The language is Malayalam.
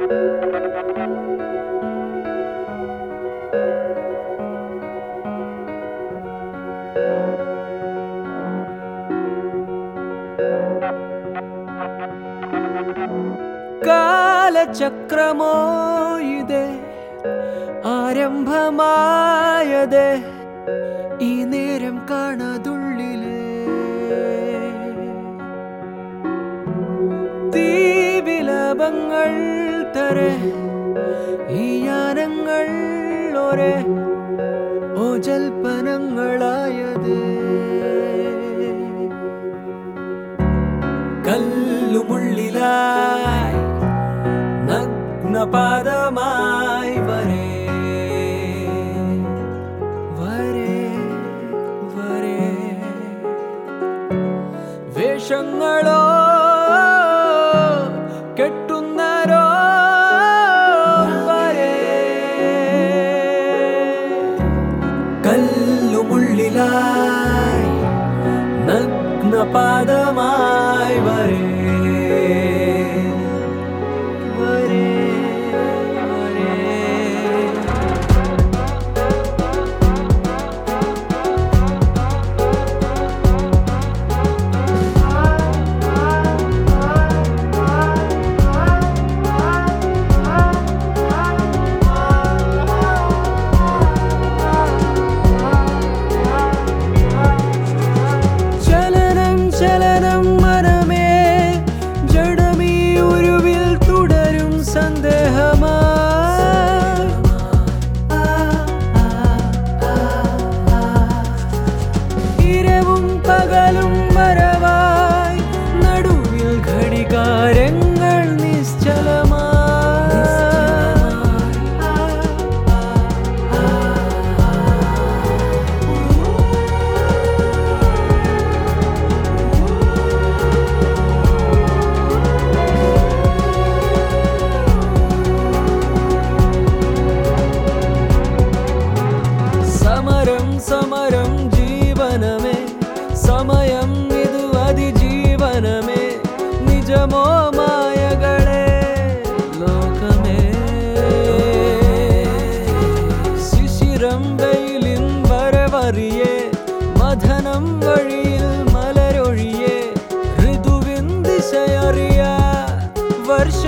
കാലചക്രമോ ഇതേ ആരംഭമായതേ ഈ നേരം കാണാതുള്ളിലേ തീവിലപങ്ങൾ തരെ ഈ യാനങ്ങൾ ഒരേ ഓ ജൽപ്പനങ്ങളായതേ കല്ലുമുള്ളിലായി നഗ്നപാദമായി വരേ വരേ വരേ വേഷങ്ങളോ കെട്ടുന്നരോ വരേ കല്ലുമുള്ളിലായി നഗ്നപാദമായി വരേ വരേ വരേ ചലനം ചലനം മനമേ ജഡമീ ഉരുവിൽ തുടരും സന്ദേഹമാ ഇരവും പകലും മറവായി നടുവിൽ ഘടികാരങ്ങൾ നിശ്ചലമായി സമരം സമരം ജീവനമേ സമയം ഇത് അതിജീവനമേ നിജമോ മായകളെ ലോകമേ ശിശിരം വെയിലിൻ വരവറിയേ മഥനം വഴിയിൽ മലരൊഴിയേ ഋതുവിൻ ദിശയറിയ വർഷ